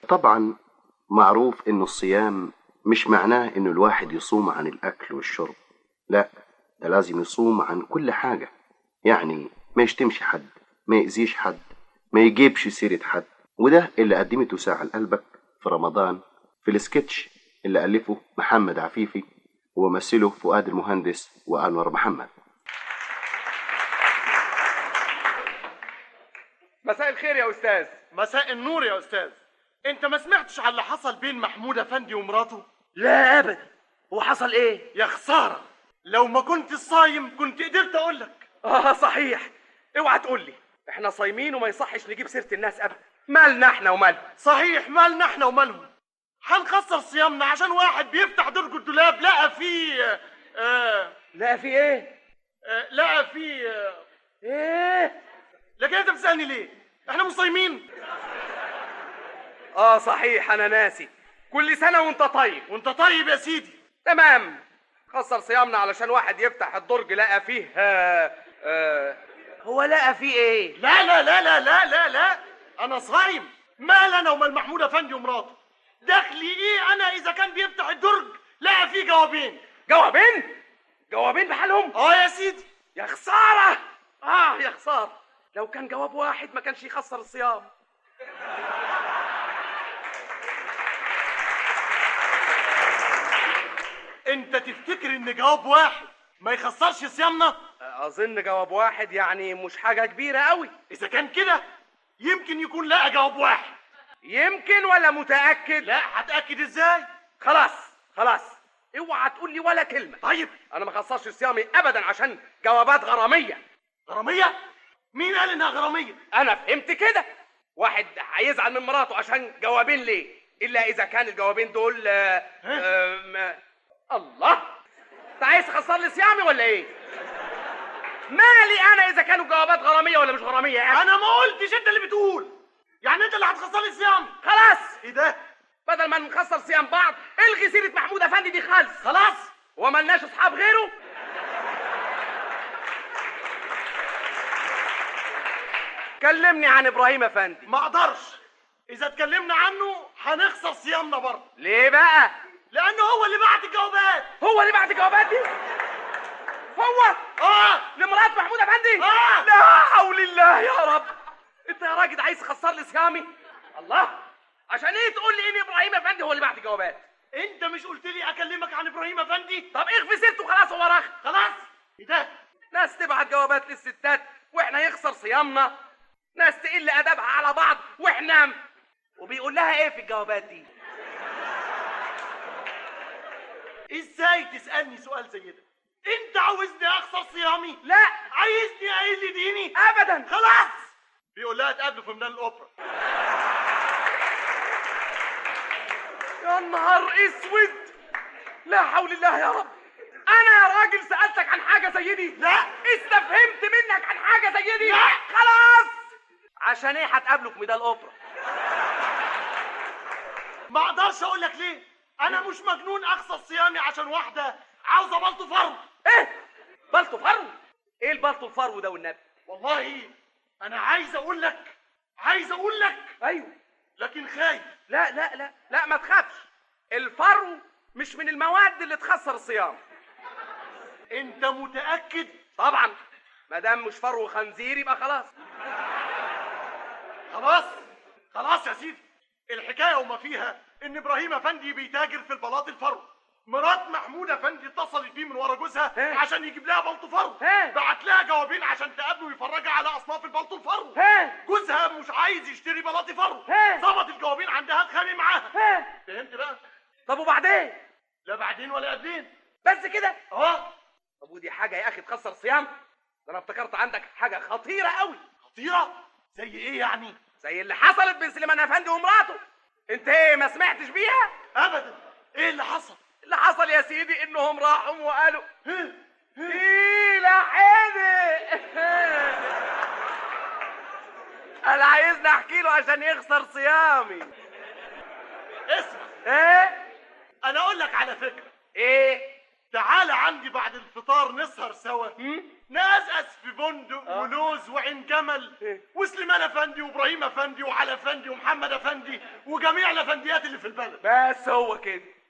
طبعا معروف انه الصيام مش معناه انه الواحد يصوم عن الاكل والشرب لا ده لازم يصوم عن كل حاجة يعني ما يشتمش حد ما يأذيش حد ما يجيبش سيرة حد وده اللي قدمته ساعة لقلبك في رمضان في السكتش اللي ألفه محمد عفيفي ومثله فؤاد المهندس وأنور محمد مساء الخير يا استاذ مساء النور يا استاذ انت ما سمعتش على اللي حصل بين محمود افندي ومراته لا ابدا هو حصل ايه يا خساره لو ما كنت صايم كنت قدرت اقول لك اه صحيح اوعى تقول لي احنا صايمين وما يصحش نجيب سيره الناس ابدا مالنا احنا ومالهم صحيح مالنا احنا ومالهم هنخسر صيامنا عشان واحد بيفتح درج الدولاب لقى فيه آه لا في ايه آه لقى فيه آه ايه لكن انت بتسالني ليه احنا مش صايمين اه صحيح انا ناسي كل سنه وانت طيب وانت طيب يا سيدي تمام خسر صيامنا علشان واحد يفتح الدرج لقى فيه آه آه هو لقى فيه ايه لا لا لا لا لا لا لا انا صايم مال انا ومال محمود افندي ومراته دخلي ايه انا اذا كان بيفتح الدرج لقى فيه جوابين جوابين جوابين بحالهم اه يا سيدي يا خساره اه يا خساره لو كان جواب واحد ما كانش يخسر الصيام انت تفتكر ان جواب واحد ما يخسرش صيامنا اظن جواب واحد يعني مش حاجه كبيره قوي اذا كان كده يمكن يكون لقى جواب واحد يمكن ولا متاكد لا هتاكد ازاي خلاص خلاص اوعى تقول لي ولا كلمه طيب انا ما خسرش صيامي ابدا عشان جوابات غراميه غراميه مين قال انها غراميه انا فهمت كده واحد هيزعل من مراته عشان جوابين ليه الا اذا كان الجوابين دول آه، آم، الله انت عايز تخسر لي صيامي ولا ايه مالي انا اذا كانوا جوابات غراميه ولا مش غراميه يعني انا ما قلتش انت اللي بتقول يعني انت اللي هتخسر لي صيامي خلاص ايه ده بدل ما نخسر صيام بعض الغي سيره محمود افندي دي خالص خلاص وما لناش اصحاب غيره كلمني عن ابراهيم افندي ما اقدرش اذا اتكلمنا عنه هنخسر صيامنا برضه ليه بقى لانه هو اللي بعت الجوابات هو اللي بعت الجوابات دي هو اه لمرات محمود افندي آه. لا حول الله يا رب انت يا راجل عايز تخسر لي صيامي الله عشان ايه تقول لي ان ابراهيم افندي هو اللي بعت الجوابات انت مش قلت لي اكلمك عن ابراهيم افندي طب اخفي سيرته خلاص هو راخ خلاص ايه ده ناس تبعت جوابات للستات واحنا يخسر صيامنا ناس تقل ادبها على بعض واحنا وبيقول لها ايه في الجوابات دي ازاي تسالني سؤال زي ده انت عاوزني اخسر صيامي لا عايزني اقل ديني ابدا خلاص بيقول لها اتقابلوا في ميدان الاوبرا يا نهار اسود لا حول الله يا رب انا يا راجل سالتك عن حاجه زي دي لا. استفهمت منك عن حاجه زي دي لا. خلاص عشان ايه هتقابلوا في ميدان الاوبرا ما اقدرش اقول لك ليه انا مش مجنون اخسر صيامي عشان واحده عاوزه بلطو فرو ايه بلطو فرو ايه البلطو الفرو ده والنبي والله انا عايز اقول لك عايز اقول لك ايوه لكن خايف لا لا لا لا ما تخافش الفرو مش من المواد اللي تخسر الصيام انت متاكد طبعا ما دام مش فرو خنزير يبقى خلاص خلاص خلاص يا سيدي الحكايه وما فيها ان ابراهيم افندي بيتاجر في البلاط الفرو مرات محمود افندي اتصلت بيه من ورا جوزها ها؟ عشان يجيب لها بلطو فرو ها؟ بعت لها جوابين عشان تقابله ويفرجها على اصناف البلطو الفرو ها جوزها مش عايز يشتري بلاطي فرو ها؟ ظبط الجوابين عندها اتخانق معاها ها فهمت بقى طب وبعدين لا بعدين ولا قبلين بس كده اه طب ودي حاجه يا اخي تخسر صيام ده انا افتكرت عندك حاجه خطيره قوي خطيره زي ايه يعني زي اللي حصلت بين سليمان افندي ومراته انت ايه ما سمعتش بيها ابدا ايه اللي حصل اللي حصل يا سيدي انهم راحوا وقالوا ها؟ ايه لا حدق انا عايزني احكي له عشان يخسر صيامي اسمع ايه انا اقول لك على فكره ايه تعالى عندي بعد الفطار نسهر سوا هم؟ نقزقز في بندق آه. ولوز وعين جمل إيه؟ وسليمان افندي وابراهيم افندي وعلى افندي ومحمد افندي وجميع الافنديات اللي في البلد بس هو كده